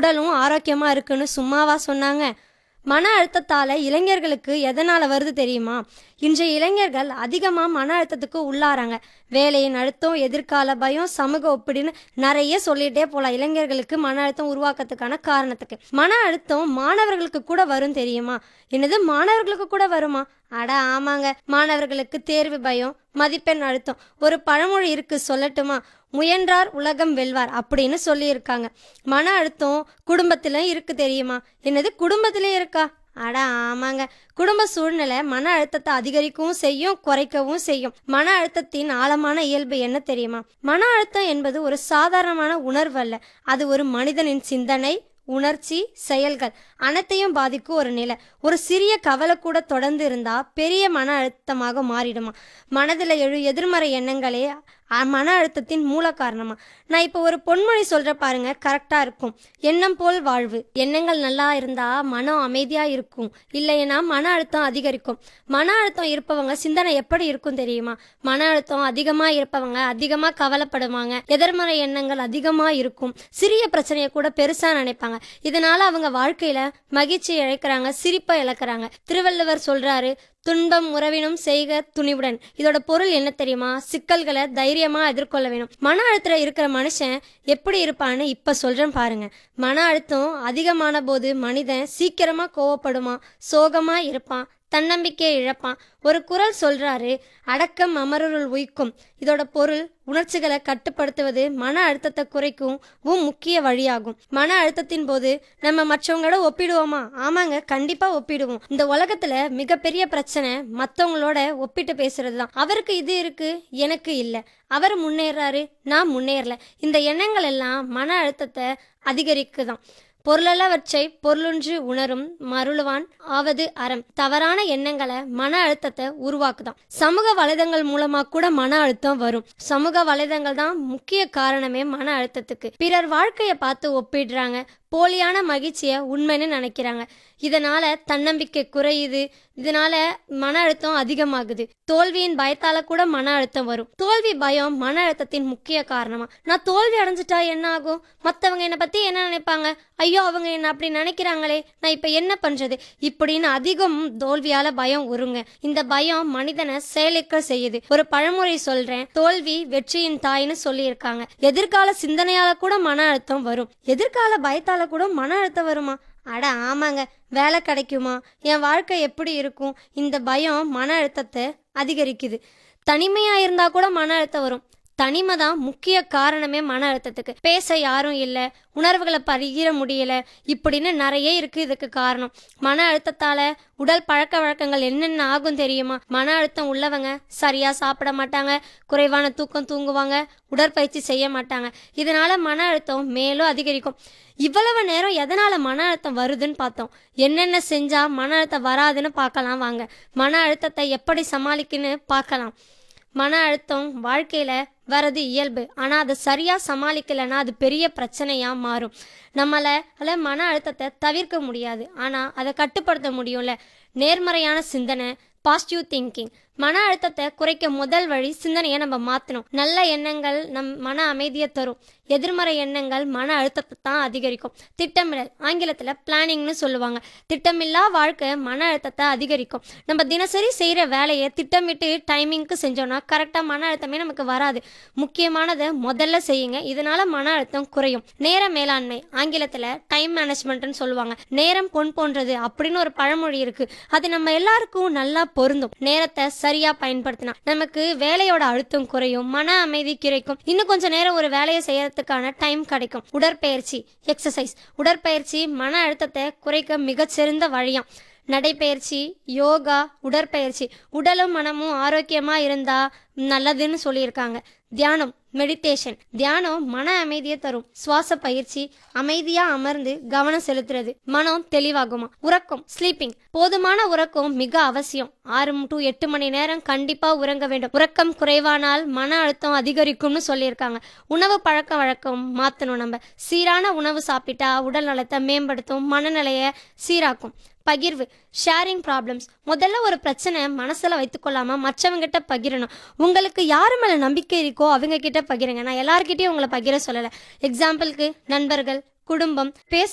உடலும் ஆரோக்கியமா இருக்குன்னு சும்மாவா சொன்னாங்க மன அழுத்தத்தால இளைஞர்களுக்கு எதனால வருது தெரியுமா இன்றைய இளைஞர்கள் அதிகமா மன அழுத்தத்துக்கு உள்ளாராங்க வேலையின் அழுத்தம் எதிர்கால பயம் சமூக ஒப்பிடுன்னு நிறைய சொல்லிட்டே போலாம் இளைஞர்களுக்கு மன அழுத்தம் உருவாக்கத்துக்கான காரணத்துக்கு மன அழுத்தம் மாணவர்களுக்கு கூட வரும் தெரியுமா என்னது மாணவர்களுக்கு கூட வருமா அட ஆமாங்க மாணவர்களுக்கு தேர்வு பயம் மதிப்பெண் அழுத்தம் ஒரு பழமொழி இருக்கு சொல்லட்டுமா முயன்றார் உலகம் வெல்வார் அப்படின்னு சொல்லியிருக்காங்க மன அழுத்தம் குடும்பத்தில இருக்கு தெரியுமா என்னது குடும்பத்திலே இருக்கா அட ஆமாங்க குடும்ப சூழ்நிலை மன அழுத்தத்தை அதிகரிக்கவும் செய்யும் குறைக்கவும் செய்யும் மன அழுத்தத்தின் ஆழமான இயல்பு என்ன தெரியுமா மன அழுத்தம் என்பது ஒரு சாதாரணமான உணர்வு அல்ல அது ஒரு மனிதனின் சிந்தனை உணர்ச்சி செயல்கள் அனைத்தையும் பாதிக்கும் ஒரு நிலை ஒரு சிறிய கவலை கூட தொடர்ந்து இருந்தா பெரிய மன அழுத்தமாக மாறிடுமா மனதில் எழு எதிர்மறை எண்ணங்களே அ- மன அழுத்தத்தின் மூல காரணமா நான் இப்போ ஒரு பொன்மொழி சொல்ற பாருங்க கரெக்டா இருக்கும் எண்ணம் போல் வாழ்வு எண்ணங்கள் நல்லா இருந்தா மனம் அமைதியா இருக்கும் இல்லைன்னா மன அழுத்தம் அதிகரிக்கும் மன அழுத்தம் இருப்பவங்க சிந்தனை எப்படி இருக்கும் தெரியுமா மன அழுத்தம் அதிகமா இருப்பவங்க அதிகமா கவலைப்படுவாங்க எதிர்மறை எண்ணங்கள் அதிகமா இருக்கும் சிறிய பிரச்சனையை கூட பெருசா நினைப்பாங்க இதனால அவங்க வாழ்க்கையில மகிழ்ச்சி இழக்கிறாங்க சிரிப்பை இழக்கிறாங்க திருவள்ளுவர் சொல்றாரு துன்பம் உறவினும் செய்க துணிவுடன் இதோட பொருள் என்ன தெரியுமா சிக்கல்களை தைரியமா எதிர்கொள்ள வேணும் மன அழுத்தம் இருக்கிற மனுஷன் எப்படி இருப்பான்னு இப்ப சொல்றேன் பாருங்க மன அழுத்தம் அதிகமான போது மனிதன் சீக்கிரமா கோவப்படுமா சோகமா இருப்பான் தன்னம்பிக்கையை இழப்பான் ஒரு குரல் சொல்றாரு அடக்கம் அமரருள் உய்க்கும் இதோட பொருள் உணர்ச்சிகளை கட்டுப்படுத்துவது மன அழுத்தத்தை குறைக்கும் உம் முக்கிய வழியாகும் மன அழுத்தத்தின் போது நம்ம மற்றவங்களோட ஒப்பிடுவோமா ஆமாங்க கண்டிப்பா ஒப்பிடுவோம் இந்த உலகத்துல மிகப்பெரிய பிரச்சனை மத்தவங்களோட ஒப்பிட்டு பேசுறதுதான் அவருக்கு இது இருக்கு எனக்கு இல்ல அவர் முன்னேறாரு நான் முன்னேறல இந்த எண்ணங்கள் எல்லாம் மன அழுத்தத்தை அதிகரிக்குதான் பொருளல்லவற்றை பொருளொன்று உணரும் மருளுவான் ஆவது அறம் தவறான எண்ணங்களை மன அழுத்தத்தை உருவாக்குதான் சமூக வலைதங்கள் மூலமா கூட மன அழுத்தம் வரும் சமூக வலைதங்கள் தான் முக்கிய காரணமே மன அழுத்தத்துக்கு பிறர் வாழ்க்கையை பார்த்து ஒப்பிடுறாங்க போலியான மகிழ்ச்சியை உண்மைன்னு நினைக்கிறாங்க இதனால தன்னம்பிக்கை குறையுது இதனால மன அழுத்தம் அதிகமாகுது தோல்வியின் பயத்தால கூட மன அழுத்தம் வரும் தோல்வி பயம் மன அழுத்தத்தின் முக்கிய காரணமா நான் தோல்வி அடைஞ்சிட்டா என்ன ஆகும் மத்தவங்க என்னை பத்தி என்ன நினைப்பாங்க ஐயோ அவங்க என்ன அப்படி நினைக்கிறாங்களே நான் இப்ப என்ன பண்றது இப்படின்னு அதிகம் தோல்வியால பயம் உருங்க இந்த பயம் மனிதனை செயலிக்க செய்யுது ஒரு பழமொழி சொல்றேன் தோல்வி வெற்றியின் தாய்னு சொல்லியிருக்காங்க எதிர்கால சிந்தனையால கூட மன அழுத்தம் வரும் எதிர்கால பயத்தால கூட மன அழுத்தம் வருமா அட ஆமாங்க வேலை கிடைக்குமா என் வாழ்க்கை எப்படி இருக்கும் இந்த பயம் மன அழுத்தத்தை அதிகரிக்குது தனிமையா இருந்தா கூட மன அழுத்தம் வரும் தனிமை தான் முக்கிய காரணமே மன அழுத்தத்துக்கு பேச யாரும் இல்லை உணர்வுகளை பகிர முடியல இப்படின்னு நிறைய இருக்கு இதுக்கு காரணம் மன அழுத்தத்தால உடல் பழக்க வழக்கங்கள் என்னென்ன ஆகும் தெரியுமா மன அழுத்தம் உள்ளவங்க சரியா சாப்பிட மாட்டாங்க குறைவான தூக்கம் தூங்குவாங்க உடற்பயிற்சி செய்ய மாட்டாங்க இதனால மன அழுத்தம் மேலும் அதிகரிக்கும் இவ்வளவு நேரம் எதனால மன அழுத்தம் வருதுன்னு பார்த்தோம் என்னென்ன செஞ்சா மன அழுத்தம் வராதுன்னு பார்க்கலாம் வாங்க மன அழுத்தத்தை எப்படி சமாளிக்குன்னு பார்க்கலாம் மன அழுத்தம் வாழ்க்கையில வரது இயல்பு ஆனா அதை சரியா சமாளிக்கலைன்னா அது பெரிய பிரச்சனையா மாறும் நம்மளால மன அழுத்தத்தை தவிர்க்க முடியாது ஆனா அதை கட்டுப்படுத்த முடியும்ல நேர்மறையான சிந்தனை பாசிட்டிவ் திங்கிங் மன அழுத்தத்தை குறைக்க முதல் வழி சிந்தனையை நம்ம மாற்றணும் நல்ல எண்ணங்கள் நம் மன அமைதியை தரும் எதிர்மறை எண்ணங்கள் மன அழுத்தத்தை தான் அதிகரிக்கும் திட்டமிடல் ஆங்கிலத்தில் பிளானிங்னு சொல்லுவாங்க திட்டமில்லா வாழ்க்கை மன அழுத்தத்தை அதிகரிக்கும் நம்ம தினசரி செய்கிற வேலையை திட்டமிட்டு டைமிங்க்கு செஞ்சோம்னா கரெக்டாக மன அழுத்தமே நமக்கு வராது முக்கியமானதை முதல்ல செய்யுங்க இதனால மன அழுத்தம் குறையும் நேர மேலாண்மை ஆங்கிலத்தில் டைம் மேனேஜ்மெண்ட்னு சொல்லுவாங்க நேரம் பொன் போன்றது அப்படின்னு ஒரு பழமொழி இருக்கு அது நம்ம எல்லாருக்கும் நல்லா பொருந்தும் நேரத்தை சரியா பயன்படுத்தினா நமக்கு வேலையோட அழுத்தம் குறையும் மன அமைதி கிடைக்கும் இன்னும் கொஞ்ச நேரம் ஒரு வேலையை செய்யறதுக்கான டைம் கிடைக்கும் உடற்பயிற்சி எக்ஸசைஸ் உடற்பயிற்சி மன அழுத்தத்தை குறைக்க மிகச்சிறந்த வழியாம் நடைப்பயிற்சி யோகா உடற்பயிற்சி உடலும் மனமும் ஆரோக்கியமா இருந்தா நல்லதுன்னு சொல்லியிருக்காங்க தியானம் மெடிடேஷன் தியானம் மன அமைதியை தரும் சுவாச பயிற்சி அமைதியா அமர்ந்து கவனம் செலுத்துறது மனம் தெளிவாகுமா உறக்கம் ஸ்லீப்பிங் போதுமான உறக்கம் மிக அவசியம் ஆறு டு எட்டு மணி நேரம் கண்டிப்பா உறங்க வேண்டும் உறக்கம் குறைவானால் மன அழுத்தம் அதிகரிக்கும்னு சொல்லியிருக்காங்க உணவு பழக்க வழக்கம் மாத்தணும் நம்ம சீரான உணவு சாப்பிட்டா உடல் நலத்தை மேம்படுத்தும் மனநிலையை சீராக்கும் பகிர்வு ஷேரிங் ப்ராப்ளம்ஸ் முதல்ல ஒரு பிரச்சனை மனசுல வைத்துக்கொள்ளாம மற்றவங்கிட்ட பகிரணும் உங்களுக்கு யாரு மேல நம்பிக்கை இருக்கோ அவங்க கிட்ட பகிருங்க நான் எல்லார்கிட்டயும் உங்களை பகிர சொல்லலை எக்ஸாம்பிளுக்கு நண்பர்கள் குடும்பம் பேச